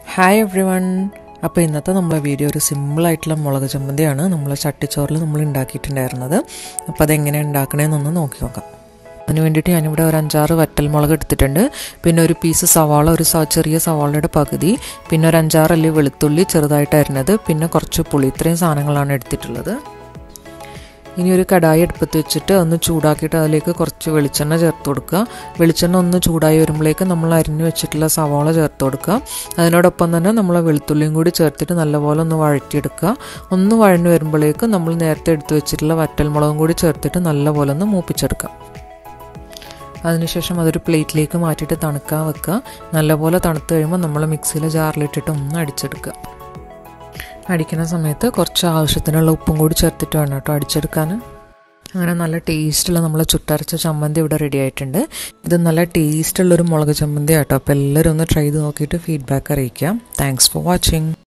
hi every one അപ്പോൾ ഇന്നത്തെ നമ്മളെ വീഡിയോ ഒരു സിമ്പിളായിട്ടുള്ള മുളക് ചമ്മന്തിയാണ് നമ്മൾ ചട്ടിച്ചോറിൽ നമ്മൾ ഉണ്ടാക്കിയിട്ടുണ്ടായിരുന്നത് അപ്പോൾ അതെങ്ങനെ ഉണ്ടാക്കണേന്നൊന്ന് നോക്കി നോക്കാം അതിന് വേണ്ടിയിട്ട് ഞാനിവിടെ ഒരു അഞ്ചാറ് വറ്റൽ മുളക് എടുത്തിട്ടുണ്ട് പിന്നെ ഒരു പീസ് സവാള ഒരു സ- ചെറിയ സവാളയുടെ പകുതി പിന്നെ ഒരു അഞ്ചാറ് അല്ലി വെളുത്തുള്ളി ചെറുതായിട്ട് അരിഞ്ഞത് പിന്നെ കുറച്ച് പുളി ഇത്രയും സാധനങ്ങളാണ് എടുത്തിട്ടുള്ളത് ഇനി ഒരു കടായി അടുപ്പത്ത് വെച്ചിട്ട് ഒന്ന് ചൂടാക്കിയിട്ട് അതിലേക്ക് കുറച്ച് വെളിച്ചെണ്ണ ചേർത്ത് കൊടുക്കുക വെളിച്ചെണ്ണ ഒന്ന് ചൂടായി വരുമ്പോഴേക്ക് നമ്മൾ അരിഞ്ഞു വെച്ചിട്ടുള്ള സവാള ചേർത്ത് കൊടുക്കുക അതിനോടൊപ്പം തന്നെ നമ്മൾ വെളുത്തുള്ളിയും കൂടി ചേർത്തിട്ട് നല്ലപോലെ ഒന്ന് വഴറ്റിയെടുക്കുക ഒന്ന് വഴഞ്ഞു വരുമ്പോഴേക്ക് നമ്മൾ നേരത്തെ എടുത്തു വെച്ചിട്ടുള്ള വറ്റൽമുളകും കൂടി ചേർത്തിട്ട് നല്ലപോലെ ഒന്ന് മൂപ്പിച്ചെടുക്കുക അതിനുശേഷം അതൊരു പ്ലേറ്റിലേക്ക് മാറ്റിയിട്ട് തണുക്കാൻ വെക്കുക നല്ലപോലെ തണുത്ത് കഴിയുമ്പോൾ നമ്മൾ മിക്സിയിലെ ജാറിലിട്ടിട്ട് ഒന്ന് അടിച്ചെടുക്കുക അടിക്കുന്ന സമയത്ത് കുറച്ച് ആവശ്യത്തിനുള്ള ഉപ്പും കൂടി ചേർത്തിട്ട് വേണം കേട്ടോ അടിച്ചെടുക്കാൻ അങ്ങനെ നല്ല ടേസ്റ്റുള്ള നമ്മളെ ചുട്ടരച്ച ചമ്മന്തി ഇവിടെ റെഡി ആയിട്ടുണ്ട് ഇത് നല്ല ടേസ്റ്റുള്ളൊരു മുളക് ചമ്മന്തി ആട്ടോ അപ്പോൾ എല്ലാവരും ഒന്ന് ട്രൈ ചെയ്ത് നോക്കിയിട്ട് ഫീഡ്ബാക്ക് അറിയിക്കാം താങ്ക്സ് ഫോർ വാച്ചിങ്